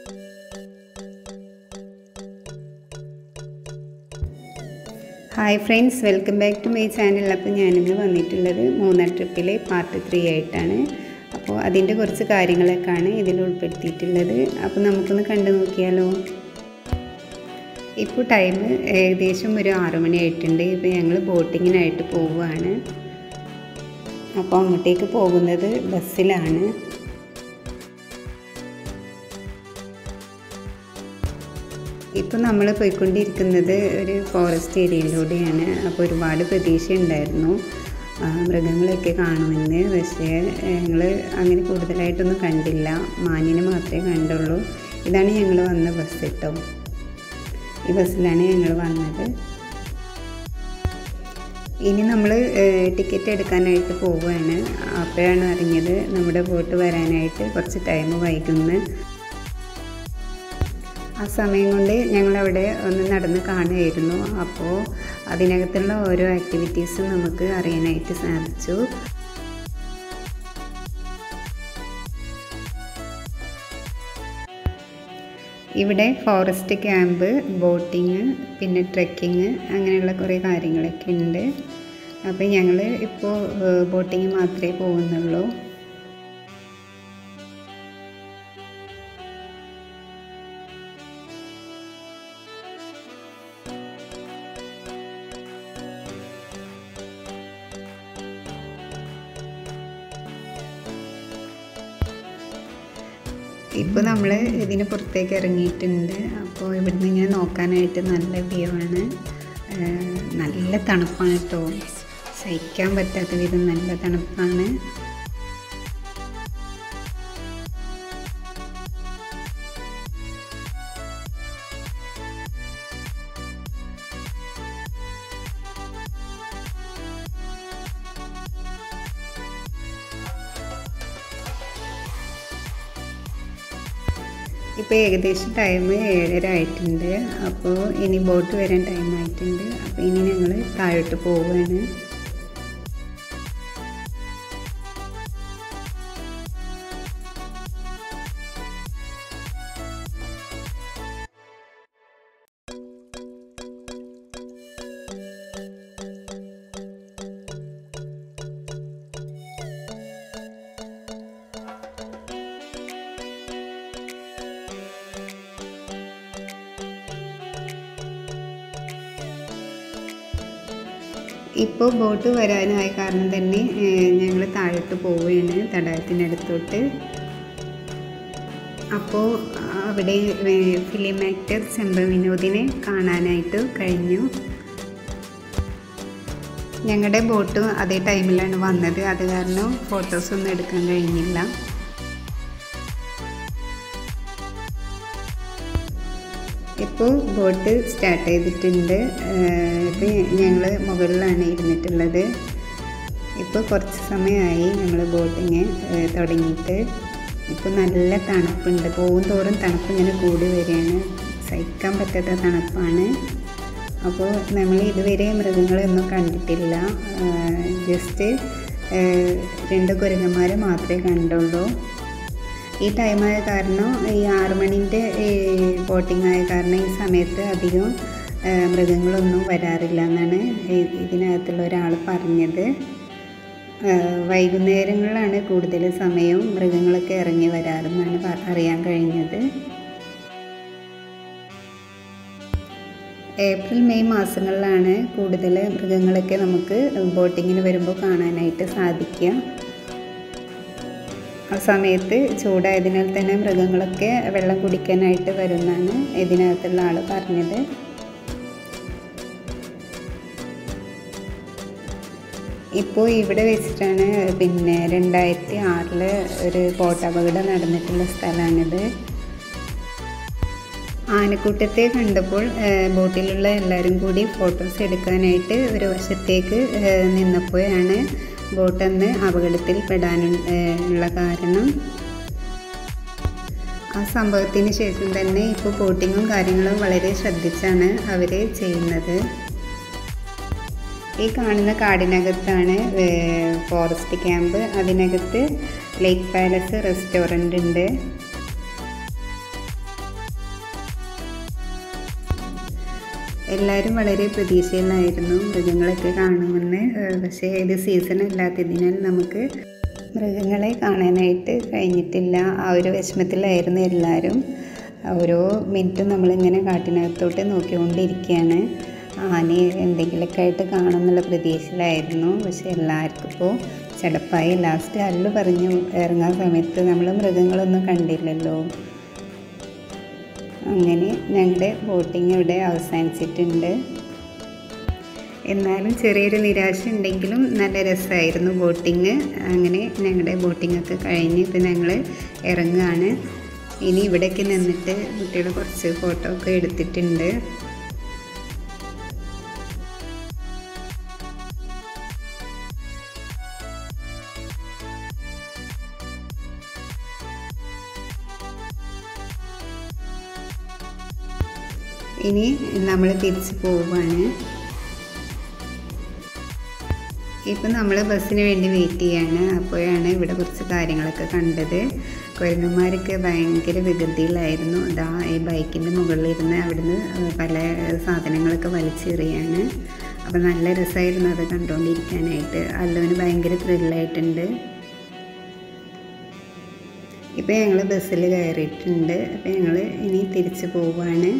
hi friends welcome back to my channel അപ്പോൾ ഞാനിന്ന് വന്നിട്ടുള്ളത് മൂന്നാർ ട്രിപ്പിലെ പാർട്ട് ത്രീ ആയിട്ടാണ് അപ്പോൾ അതിൻ്റെ കുറച്ച് കാര്യങ്ങളൊക്കെയാണ് ഇതിൽ ഉൾപ്പെടുത്തിയിട്ടുള്ളത് അപ്പോൾ നമുക്കൊന്ന് കണ്ടു നോക്കിയാലോ ഇപ്പോൾ ടൈം ഏകദേശം ഒരു ആറു മണി ആയിട്ടുണ്ട് ഇപ്പോൾ ഞങ്ങൾ ബോട്ടിങ്ങിനായിട്ട് പോവുകയാണ് അപ്പോൾ അങ്ങോട്ടേക്ക് പോകുന്നത് ബസ്സിലാണ് ഇപ്പോൾ നമ്മൾ പോയിക്കൊണ്ടിരിക്കുന്നത് ഒരു ഫോറസ്റ്റ് ഏരിയയിലൂടെയാണ് അപ്പോൾ ഒരുപാട് പ്രതീക്ഷ ഉണ്ടായിരുന്നു മൃഗങ്ങളൊക്കെ കാണുമെന്ന് പക്ഷേ ഞങ്ങൾ അങ്ങനെ കൂടുതലായിട്ടൊന്നും കണ്ടില്ല മാനിനെ മാത്രമേ കണ്ടുള്ളൂ ഇതാണ് ഞങ്ങൾ വന്ന ബസ് കേട്ടോ ഈ ബസ്സിലാണ് ഞങ്ങൾ വന്നത് ഇനി നമ്മൾ ടിക്കറ്റ് എടുക്കാനായിട്ട് പോവുകയാണ് അപ്പോഴാണ് അറിഞ്ഞത് നമ്മുടെ ബോട്ട് വരാനായിട്ട് കുറച്ച് ടൈം വൈകുന്നു ആ സമയം കൊണ്ട് ഞങ്ങളവിടെ ഒന്ന് നടന്ന് കാണുമായിരുന്നു അപ്പോൾ അതിനകത്തുള്ള ഓരോ ആക്ടിവിറ്റീസും നമുക്ക് അറിയാനായിട്ട് സാധിച്ചു ഇവിടെ ഫോറസ്റ്റ് ക്യാമ്പ് ബോട്ടിങ് പിന്നെ ട്രെക്കിങ് അങ്ങനെയുള്ള കുറേ കാര്യങ്ങളൊക്കെ ഉണ്ട് അപ്പോൾ ഞങ്ങൾ ഇപ്പോൾ ബോട്ടിങ് മാത്രമേ പോകുന്നുള്ളൂ ഇപ്പോൾ നമ്മൾ ഇതിന് പുറത്തേക്ക് ഇറങ്ങിയിട്ടുണ്ട് അപ്പോൾ ഇവിടുന്ന് ഇങ്ങനെ നോക്കാനായിട്ട് നല്ല വ്യൂ ആണ് നല്ല തണുപ്പാണ് കേട്ടോ സഹിക്കാൻ പറ്റാത്ത വിധം നല്ല തണുപ്പാണ് ഇപ്പോൾ ഏകദേശം ടൈം ഏഴര ആയിട്ടുണ്ട് അപ്പോൾ ഇനി ബോട്ട് വരാൻ ടൈം ആയിട്ടുണ്ട് അപ്പോൾ ഇനി ഞങ്ങൾ താഴോട്ട് പോവുകയാണ് ഇപ്പോൾ ബോട്ട് വരാനായ കാരണം തന്നെ ഞങ്ങൾ താഴോട്ട് പോവുകയാണ് തടാകത്തിനടുത്തോട്ട് അപ്പോൾ അവിടെ ഫിലിം ആക്ടർ ചെമ്പ വിനോദിനെ കാണാനായിട്ട് കഴിഞ്ഞു ഞങ്ങളുടെ ബോട്ട് അതേ ടൈമിലാണ് വന്നത് അത് കാരണം ഫോട്ടോസൊന്നും എടുക്കാൻ കഴിഞ്ഞില്ല ഇപ്പോൾ ബോട്ട് സ്റ്റാർട്ട് ചെയ്തിട്ടുണ്ട് ഇപ്പോൾ ഞങ്ങൾ മുകളിലാണ് ഇരുന്നിട്ടുള്ളത് ഇപ്പോൾ കുറച്ച് സമയമായി ഞങ്ങൾ ബോട്ടിങ് തുടങ്ങിയിട്ട് ഇപ്പോൾ നല്ല തണുപ്പുണ്ട് പോകും തോറും തണുപ്പ് ഇങ്ങനെ കൂടി വരികയാണ് സഹിക്കാൻ പറ്റാത്ത തണുപ്പാണ് അപ്പോൾ നമ്മൾ ഇതുവരെ മൃഗങ്ങളൊന്നും കണ്ടിട്ടില്ല ജസ്റ്റ് രണ്ട് കുരങ്ങന്മാരെ മാത്രമേ കണ്ടുള്ളൂ ഈ ടൈമായ കാരണം ഈ ആറ് മണിൻ്റെ ബോട്ടിംഗ് ആയ കാരണം ഈ സമയത്ത് അധികം മൃഗങ്ങളൊന്നും വരാറില്ല എന്നാണ് ഇതിനകത്തുള്ള ഒരാൾ പറഞ്ഞത് വൈകുന്നേരങ്ങളിലാണ് കൂടുതൽ സമയവും മൃഗങ്ങളൊക്കെ ഇറങ്ങി വരാറെന്നാണ് അറിയാൻ കഴിഞ്ഞത് ഏപ്രിൽ മെയ് മാസങ്ങളിലാണ് കൂടുതൽ മൃഗങ്ങളൊക്കെ നമുക്ക് ബോട്ടിങ്ങിന് വരുമ്പോൾ കാണാനായിട്ട് സാധിക്കുക ആ സമയത്ത് ചൂടായതിനാൽ തന്നെ മൃഗങ്ങളൊക്കെ വെള്ളം കുടിക്കാനായിട്ട് വരുമെന്നാണ് ഇതിനകത്തുള്ള ആൾ പറഞ്ഞത് ഇപ്പോൾ ഇവിടെ വെച്ചിട്ടാണ് പിന്നെ രണ്ടായിരത്തി ആറിൽ ഒരു ബോട്ട് അപകടം നടന്നിട്ടുള്ള സ്ഥലമാണിത് ആനക്കൂട്ടത്തെ കണ്ടപ്പോൾ ബോട്ടിലുള്ള എല്ലാവരും കൂടി ഫോട്ടോസ് എടുക്കാനായിട്ട് ഒരു വശത്തേക്ക് നിന്നപ്പോഴാണ് ബോട്ടന്ന് അപകടത്തിൽ പെടാനുള്ള കാരണം ആ സംഭവത്തിന് ശേഷം തന്നെ ഇപ്പോൾ ബോട്ടിങ്ങും കാര്യങ്ങളും വളരെ ശ്രദ്ധിച്ചാണ് അവർ ചെയ്യുന്നത് ഈ കാണുന്ന കാടിനകത്താണ് ഫോറസ്റ്റ് ക്യാമ്പ് അതിനകത്ത് ലേക്ക് പാലസ് റെസ്റ്റോറൻ്റ് ഉണ്ട് എല്ലാവരും വളരെ പ്രതീക്ഷയിലായിരുന്നു മൃഗങ്ങളൊക്കെ കാണുമെന്ന് ഏഹ് പക്ഷേ ഇത് സീസൺ അല്ലാത്തതിനാൽ നമുക്ക് മൃഗങ്ങളെ കാണാനായിട്ട് കഴിഞ്ഞിട്ടില്ല ആ ഒരു വിഷമത്തിലായിരുന്നു എല്ലാവരും ഓരോ മിനിറ്റും നമ്മളിങ്ങനെ കാട്ടിനകത്തോട്ട് നോക്കിക്കൊണ്ടിരിക്കുകയാണ് ആന എന്തെങ്കിലുമൊക്കെ ആയിട്ട് കാണുമെന്നുള്ള പ്രതീക്ഷയിലായിരുന്നു പക്ഷെ എല്ലാവർക്കും ഇപ്പോൾ ചടപ്പായി ലാസ്റ്റ് അല്ലു പറഞ്ഞു ഇറങ്ങാൻ സമയത്ത് നമ്മൾ മൃഗങ്ങളൊന്നും കണ്ടില്ലല്ലോ അങ്ങനെ ഞങ്ങളുടെ ബോട്ടിംഗ് ഇവിടെ അവസാനിച്ചിട്ടുണ്ട് എന്നാലും ചെറിയൊരു നിരാശ ഉണ്ടെങ്കിലും നല്ല രസമായിരുന്നു ബോട്ടിങ് അങ്ങനെ ഞങ്ങളുടെ ബോട്ടിംഗ് ഒക്കെ കഴിഞ്ഞ് ഇപ്പം ഞങ്ങൾ ഇറങ്ങുകയാണ് ഇനി ഇവിടെയൊക്കെ നിന്നിട്ട് കുട്ടികൾ കുറച്ച് ഫോട്ടോ ഒക്കെ എടുത്തിട്ടുണ്ട് ഇനി നമ്മൾ തിരിച്ച് പോവുകയാണ് ഇപ്പം നമ്മൾ ബസ്സിന് വേണ്ടി വെയിറ്റ് ചെയ്യാണ് അപ്പോഴാണ് ഇവിടെ കുറച്ച് കാര്യങ്ങളൊക്കെ കണ്ടത് കുരങ്ങന്മാരൊക്കെ ഭയങ്കര വികൃതിയിലായിരുന്നു അതാ ഈ ബൈക്കിൻ്റെ മുകളിലിരുന്ന് അവിടുന്ന് പല സാധനങ്ങളൊക്കെ വലിച്ചെറിയാണ് അപ്പം നല്ല രസമായിരുന്നു അത് കണ്ടുകൊണ്ടിരിക്കാനായിട്ട് അല്ലുവിന് ഭയങ്കര ത്രില്ലായിട്ടുണ്ട് ഇപ്പം ഞങ്ങൾ ബസ്സിൽ കയറിയിട്ടുണ്ട് അപ്പം ഞങ്ങൾ ഇനി തിരിച്ച് പോവുകയാണ്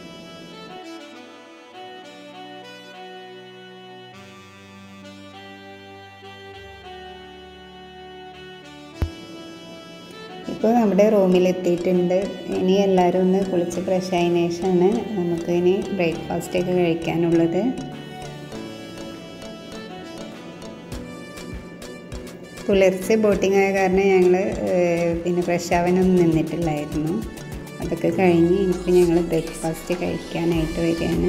ഇപ്പോൾ നമ്മുടെ റൂമിലെത്തിയിട്ടുണ്ട് ഇനി എല്ലാവരും ഒന്ന് കുളിച്ച് ഫ്രഷ് ആയതിനു ശേഷമാണ് നമുക്ക് ഇനി ബ്രേക്ക്ഫാസ്റ്റ് ഒക്കെ കഴിക്കാനുള്ളത് പുലർച്ചെ ബോട്ടിംഗ് ആയ കാരണം ഞങ്ങൾ പിന്നെ ഫ്രഷ് ആവാനൊന്നും നിന്നിട്ടില്ലായിരുന്നു അതൊക്കെ കഴിഞ്ഞ് ഇനിയിപ്പോൾ ഞങ്ങൾ ബ്രേക്ക്ഫാസ്റ്റ് കഴിക്കാനായിട്ട് വരികയാണ്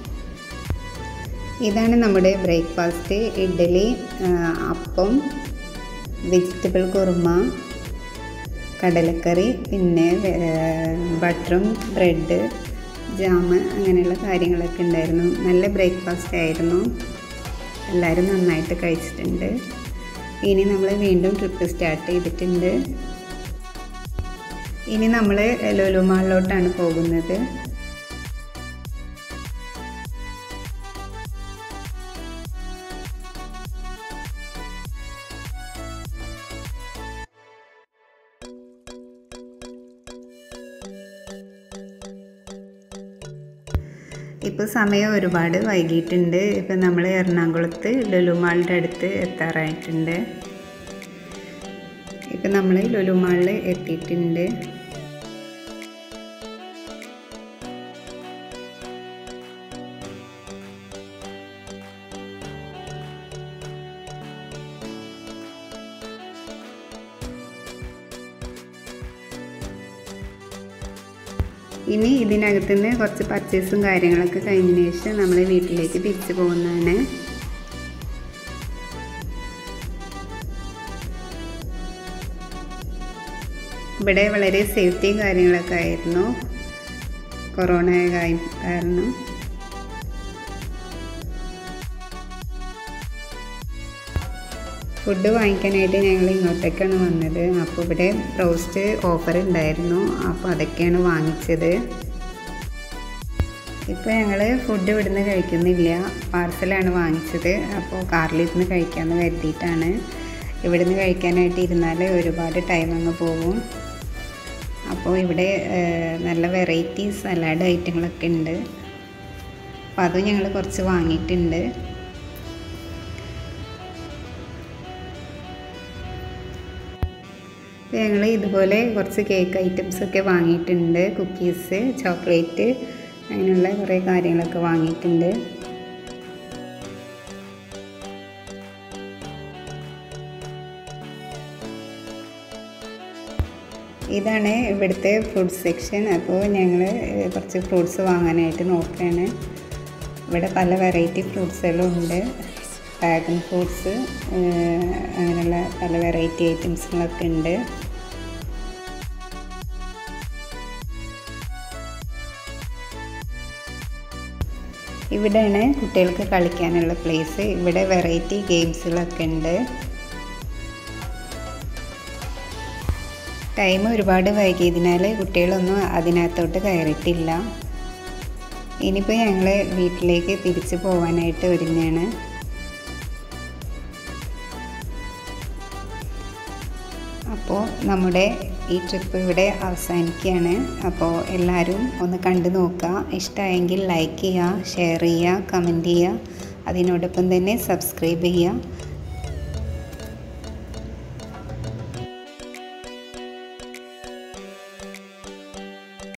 ഇതാണ് നമ്മുടെ ബ്രേക്ക്ഫാസ്റ്റ് ഇഡ്ഡലി ആ, അപ്പം വെജിറ്റബിൾ കുറുമ കടലക്കറി പിന്നെ ബട്ടറും ബ്രെഡ് ജാമ് അങ്ങനെയുള്ള കാര്യങ്ങളൊക്കെ ഉണ്ടായിരുന്നു നല്ല ബ്രേക്ക്ഫാസ്റ്റ് ആയിരുന്നു എല്ലാവരും നന്നായിട്ട് കഴിച്ചിട്ടുണ്ട് ഇനി നമ്മൾ വീണ്ടും ട്രിപ്പ് സ്റ്റാർട്ട് ചെയ്തിട്ടുണ്ട് ഇനി നമ്മൾ ലുലു മാളിലോട്ടാണ് പോകുന്നത് ഇപ്പോൾ സമയം ഒരുപാട് വൈകിട്ടുണ്ട് ഇപ്പം നമ്മൾ എറണാകുളത്ത് ലുലുമാളിൻ്റെ അടുത്ത് എത്താറായിട്ടുണ്ട് ഇപ്പം നമ്മൾ ലുലുമാളിൽ എത്തിയിട്ടുണ്ട് ഇനി ഇതിനകത്തുനിന്ന് കുറച്ച് പർച്ചേസും കാര്യങ്ങളൊക്കെ കഴിഞ്ഞതിന് ശേഷം നമ്മൾ വീട്ടിലേക്ക് തിരിച്ചു പോകുന്നതാണ് ഇവിടെ വളരെ സേഫ്റ്റിയും കാര്യങ്ങളൊക്കെ ആയിരുന്നു കൊറോണ കായ- കാരണം ഫുഡ് വാങ്ങിക്കാനായിട്ട് ഞങ്ങൾ ഇങ്ങോട്ടേക്കാണ് വന്നത് അപ്പോൾ ഇവിടെ റോസ്റ്റ് ഓഫർ ഉണ്ടായിരുന്നു അപ്പോൾ അതൊക്കെയാണ് വാങ്ങിച്ചത് ഇപ്പോൾ ഞങ്ങൾ ഫുഡ് ഇവിടുന്ന് കഴിക്കുന്നില്ല പാർസലാണ് വാങ്ങിച്ചത് അപ്പോൾ കാറിലിരുന്ന് കഴിക്കാമെന്ന് കരുതിയിട്ടാണ് ഇവിടുന്ന് കഴിക്കാനായിട്ട് ഇരുന്നാൽ ഒരുപാട് ടൈം അങ്ങ് പോകും അപ്പോൾ ഇവിടെ ഏഹ്, നല്ല വെറൈറ്റി സലാഡ് ഐറ്റങ്ങളൊക്കെ ഉണ്ട് അപ്പോൾ അതും ഞങ്ങൾ കുറച്ച് വാങ്ങിയിട്ടുണ്ട് ഞങ്ങൾ ഇതുപോലെ കുറച്ച് കേക്ക് ഐറ്റംസ് ഒക്കെ വാങ്ങിയിട്ടുണ്ട് കുക്കീസ് ചോക്ലേറ്റ് അങ്ങനെയുള്ള കുറേ കാര്യങ്ങളൊക്കെ വാങ്ങിയിട്ടുണ്ട് ഇതാണ് ഇവിടുത്തെ ഫ്രൂട്ട്സ് സെക്ഷൻ അപ്പോൾ ഞങ്ങൾ കുറച്ച് ഫ്രൂട്ട്സ് വാങ്ങാനായിട്ട് നോക്കുകയാണ് ഇവിടെ പല വെറൈറ്റി ഫ്രൂട്ട്സുകളും ഉണ്ട് ഡ്രാഗൺ ഫ്രൂട്ട്സ് അങ്ങനെയുള്ള പല വെറൈറ്റി ഐറ്റംസുകളൊക്കെ ഉണ്ട് ഇവിടെയാണ് കുട്ടികൾക്ക് കളിക്കാനുള്ള പ്ലേസ് ഇവിടെ വെറൈറ്റി ഗെയിംസുകളൊക്കെ ഉണ്ട് ടൈം ഒരുപാട് വൈകിയതിനാൽ കുട്ടികളൊന്നും അതിനകത്തോട്ട് കയറിയിട്ടില്ല ഇനിയിപ്പോൾ ഞങ്ങൾ വീട്ടിലേക്ക് തിരിച്ചു പോകാനായിട്ട് ഒരുങ്ങാണ് അപ്പോൾ നമ്മുടെ ഈ ട്രിപ്പ് ഇവിടെ അവസാനിക്കുകയാണ് അപ്പോൾ എല്ലാവരും ഒന്ന് കണ്ടു നോക്കുക ഇഷ്ടമായെങ്കിൽ ലൈക്ക് ചെയ്യുക ഷെയർ ചെയ്യുക കമൻറ്റ് ചെയ്യുക അതിനോടൊപ്പം തന്നെ സബ്സ്ക്രൈബ് ചെയ്യുക